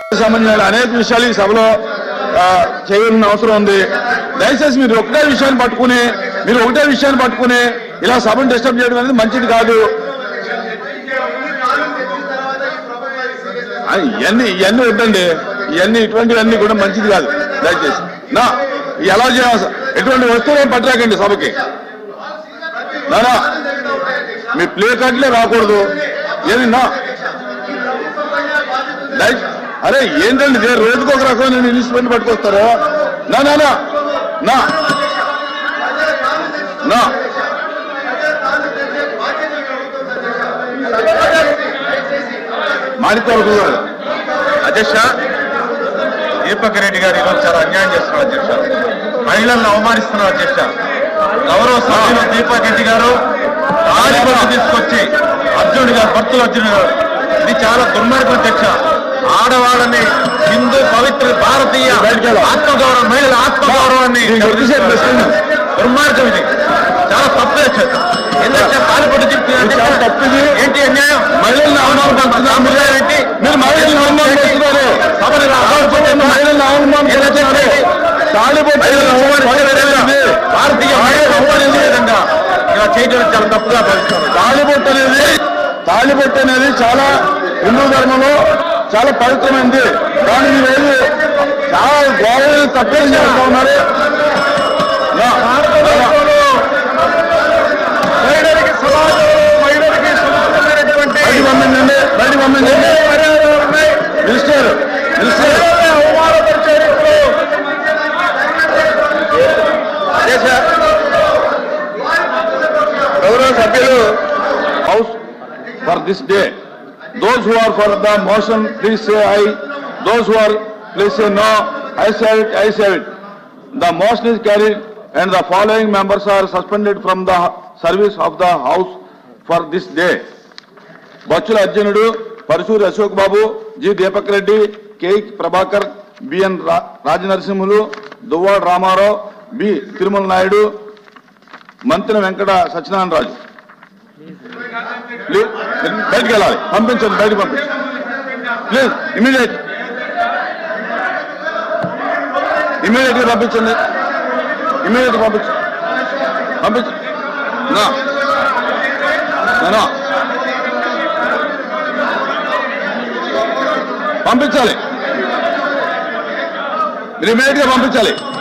సంబంధించిన అనేక విషయాలు ఈ సభలో ఆ, చేయాల్సిన అవసరం ఉంది దయచేసి మీరు ఒకటే విషయాన్ని పట్టుకుని మీరు ఒకటే విషయాన్ని పట్టుకుని ఇలా సభను డిస్టర్బ్ చేయడం అనేది మంచిది కాదు ఆ, ఇవన్నీ ఇవన్నీ వద్దండి ఇవన్నీ ఇటువంటివన్నీ కూడా మంచిది కాదు దయచేసి నా ఎలా చేయాలి ఎటువంటి వస్తువులు పట్టరాకండి సభకి నానా మీ ప్లే కార్డులే రాకూడదు ఏది నా దయ- అరే ఏంటండి ఇది రోజుకు ఒక రకమైన ఇన్వెస్ట్మెంట్ పట్టుకొస్తారు నా నా నా నా నా మాణిక్యవరపు గారు అధ్యక్ష దీపక్ రెడ్డి గారు ఈరోజు చాలా అన్యాయం చేస్తున్నారు అధ్యక్ష మహిళలను అవమానిస్తున్నారు అధ్యక్ష గౌరవ సభ్యులు దీపక్ రెడ్డి గారు తాలిబొట్టు తీసుకొచ్చి అర్జునుడి గారు భర్తలు అర్జునుడు గారు ఇది చాలా దుర్మార్గం అధ్యక్ష ఆడవాళ్ళని హిందూ పవిత్ర భారతీయ ఆత్మగౌరవం మహిళల ఆత్మగౌరవాన్ని దీనికి కొద్దిసేపు ప్రశ్న. దుర్మార్గం ఇది చాలా తప్పు అధ్యక్ష ఎందుకంటే తాలిబొట్టు ఇది చాలా తప్పు ఇది. ఏంటి అన్యాయం మహిళల్ని అవమానపరుస్తున్నారు. ఏంటి మీరు మహిళల్ని అవమానపరుస్తున్నారు. సభని మహిళల్ని అవమానపరుస్తున్నారు. తాళిబొట్టు ఇది. భారతీయ మహిళలు అవమానించే విధంగా ఇలా చేయడం చాలా తప్పుగా భావిస్తాను తాళిబొట్టు అనేది తాళిబొట్టు అనేది చాలా హిందూ ధర్మంలో చాలా పవిత్రమైనది కానీ మీరు ఏది చాలా గౌరవ తప్పేం చేస్తా ఉన్నారు నా, నా, మహిళలకి సమాజంలో మహిళలకి సురక్షితమైనటువంటి బయటికి పంపించండి బయటికి పంపించండి మర్యాదలు ఉన్నాయి మినిస్టర్ మినిస్టర్ మహిళల్ని అవమానపరిచే వ్యక్తులు గౌరవ సభ్యులు house for this day those who are for the motion please say aye those who are please say no ayes have it ayes have it the motion is carried and the following members are suspended from the service of the house for this day Bachula Arjunudu Paruchuri Ashok Babu G Deepak Reddy K Prabhakar BN రా- Rajanarasimhulu Duvvada Ramarao B Tirumala Naidu మంత్రి వెంకట సత్యనారాయణ రాజు please బయటికి వెళ్ళాలి పంపించండి బయటికి పంపించండి please immediate immediate గా పంపించండి immediate పంపించండి పంపించండి నా నా పంపించాలి మీరు ఇమీడియట్ గా పంపించాలి